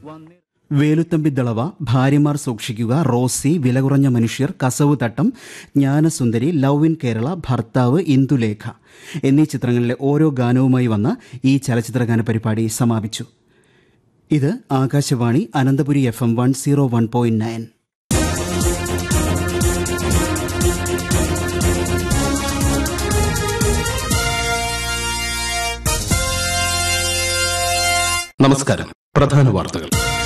വേലുത്തമ്പി ദളവ ഭാര്യമാർ സൂക്ഷിക്കുക റോസി വില കുറഞ്ഞ മനുഷ്യർ കസവ് തട്ടം ജ്ഞാനസുന്ദരി ലവ് ഇൻ കേരള ഭർത്താവ് ഇന്ദുലേഖ എന്നീ ചിത്രങ്ങളിലെ ഓരോ ഗാനവുമായി വന്ന ഈ ചലച്ചിത്രഗാന പരിപാടി സമാപിച്ചു ഇത് Akashvani Ananthapuri F M one zero one point nine നമസ്കാരം പ്രധാന വാർത്തകൾ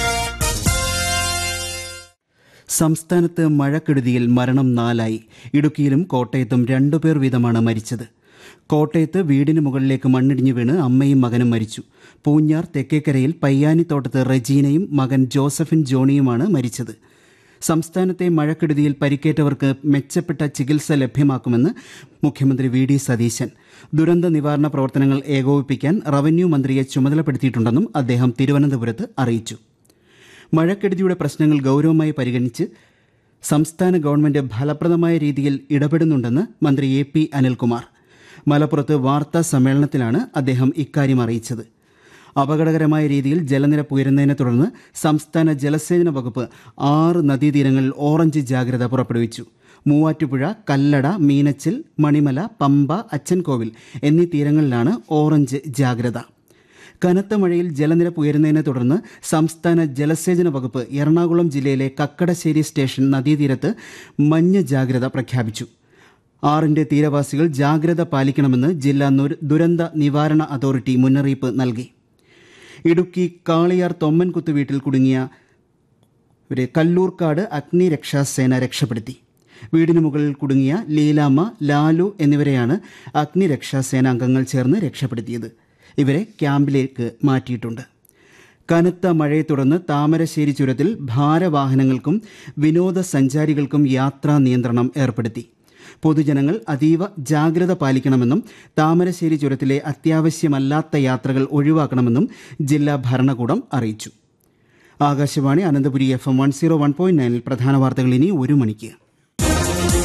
സംസ്ഥാനത്ത് മഴക്കെടുതിയിൽ മരണം നാലായി ഇടുക്കിയിലും കോട്ടയത്തും രണ്ടുപേർ വീതമാണ് മരിച്ചത് കോട്ടയത്ത് വീടിന് മുകളിലേക്ക് മണ്ണിടിഞ്ഞു വീണ് അമ്മയും മകനും മരിച്ചു പൂഞ്ഞാർ തെക്കേക്കരയിൽ പയ്യാനിത്തോട്ടത്ത് റെജീനയും മകൻ ജോസഫിൻ ജോണിയുമാണ് മരിച്ചത് സംസ്ഥാനത്തെ മഴക്കെടുതിയിൽ പരിക്കേറ്റവർക്ക് മെച്ചപ്പെട്ട ചികിത്സ ലഭ്യമാക്കുമെന്ന് മുഖ്യമന്ത്രി വി ഡി സതീശൻ ദുരന്ത നിവാരണ പ്രവർത്തനങ്ങൾ ഏകോപിപ്പിക്കാൻ റവന്യൂ മന്ത്രിയെ ചുമതലപ്പെടുത്തിയിട്ടുണ്ടെന്നും അദ്ദേഹം തിരുവനന്തപുരത്ത് അറിയിച്ചു മഴക്കെടുതിയുടെ പ്രശ്നങ്ങൾ ഗൗരവമായി പരിഗണിച്ച് സംസ്ഥാന ഗവൺമെന്റ് ഫലപ്രദമായ രീതിയിൽ ഇടപെടുന്നുണ്ടെന്ന് മന്ത്രി എ പി അനിൽകുമാർ മലപ്പുറത്ത് വാർത്താ സമ്മേളനത്തിലാണ് അദ്ദേഹം ഇക്കാര്യം അറിയിച്ചത് അപകടകരമായ രീതിയിൽ ജലനിരപ്പ് ഉയരുന്നതിനെ തുടർന്ന് സംസ്ഥാന ജലസേചന വകുപ്പ് ആറ് നദീതീരങ്ങളിൽ ഓറഞ്ച് ജാഗ്രത പുറപ്പെടുവിച്ചു മൂവാറ്റുപുഴ കല്ലട മീനച്ചിൽ മണിമല പമ്പ അച്ചൻകോവിൽ എന്നീ തീരങ്ങളിലാണ് ഓറഞ്ച് ജാഗ്രത കനത്ത മഴയിൽ ജലനിരപ്പ് ഉയരുന്നതിനെ തുടർന്ന് സംസ്ഥാന ജലസേചന വകുപ്പ് എറണാകുളം ജില്ലയിലെ കക്കടശ്ശേരി സ്റ്റേഷൻ നദീതീരത്ത് മഞ്ഞ ജാഗ്രത പ്രഖ്യാപിച്ചു ആറിന്റെ തീരവാസികൾ ജാഗ്രത പാലിക്കണമെന്ന് ജില്ലാ നുര- ദുരന്ത നിവാരണ അതോറിറ്റി മുന്നറിയിപ്പ് നൽകി ഇടുക്കി കാളിയാർ തൊമ്മൻകുത്ത് വീട്ടിൽ കുടുങ്ങിയ ഒരു കല്ലൂർക്കാട് അഗ്നിരക്ഷാസേന രക്ഷപ്പെടുത്തി വീടിന് മുകളിൽ കുടുങ്ങിയ ലീലാമ്മ ലാലു എന്നിവരെയാണ് അഗ്നിരക്ഷാസേന അംഗങ്ങൾ ചേർന്ന് രക്ഷപ്പെടുത്തിയത് ഇവരെ ക്യാമ്പിലേക്ക് മാറ്റിയിട്ടുണ്ട് കനത്ത മഴയെ തുടർന്ന് താമരശ്ശേരി ചുരത്തിൽ ഭാരവാഹനങ്ങൾക്കും വിനോദസഞ്ചാരികൾക്കും യാത്രാ നിയന്ത്രണം ഏർപ്പെടുത്തി പൊതുജനങ്ങൾ അതീവ ജാഗ്രത പാലിക്കണമെന്നും താമരശ്ശേരി ചുരത്തിലെ അത്യാവശ്യമല്ലാത്ത യാത്രകൾ ഒഴിവാക്കണമെന്നും ജില്ലാ ഭരണകൂടം അറിയിച്ചു Akashvani Ananthapuri F M one zero one point നയനിൽ പ്രധാന വാർത്തകൾ ഇനി ഒരു മണിക്ക്